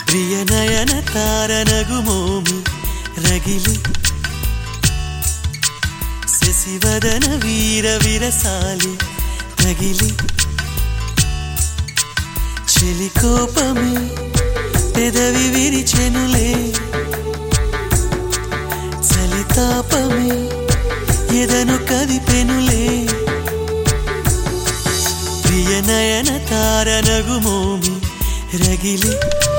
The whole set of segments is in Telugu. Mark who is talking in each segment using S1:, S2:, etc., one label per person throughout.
S1: ప్రియ నయన తారనగు మోమి రగిలి శశివదన వీర విరసాలి తగిలి చెలి కోపమే పెదవి విరిచెనులే చలితాపమే ఎదను కదిపెనులే ప్రియ నయన తారనగు మోమి రగిలి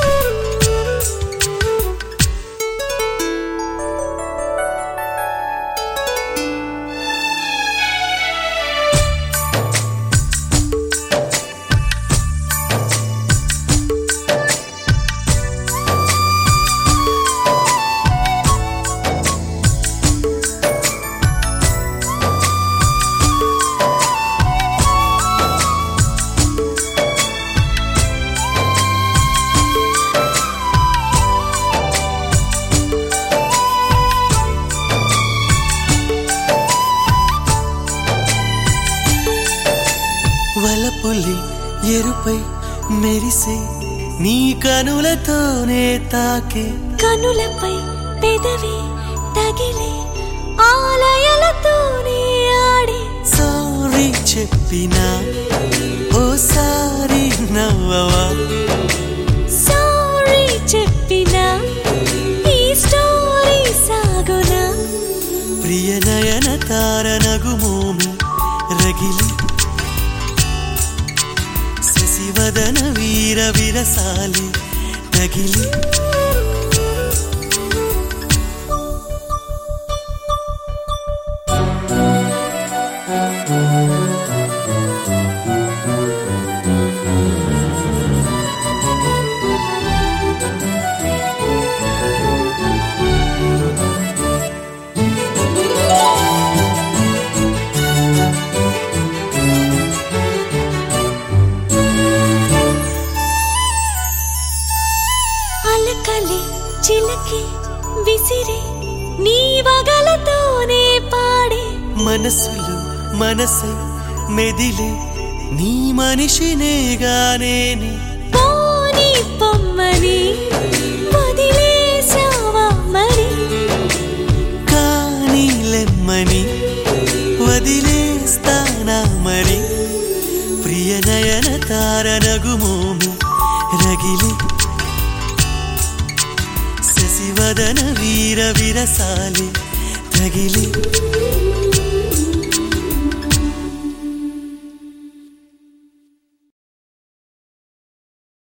S1: వలపులి ఎరుపై మెరిసే నీ కనులతోనే తాకే
S2: కనులపై పెదవి తగిలే ఆలయలతోనే ఆడే
S1: సారీ చెప్పినా ఓసారి నవ్వవా
S2: సారీ చెప్పినా ఈ స్టోరీ సాగునా
S1: ప్రియ నయన తారనగు మోమి రగిలి శశివదన వీర విరసాలి తగిలి
S2: అలకలి చిలకి విసిరే నీ వగలతోనే పాడే
S1: మనసులు మనసై మెదిలే నీ మనిషినేగానేని
S2: పోని పొమ్మని వదిలేసావా మరి
S1: కానీ లెమ్మని వదిలేస్తానా మరి ప్రియ నయన తారనగు మోమి రగిలి శశివదన వీర విరసాలి తగిలి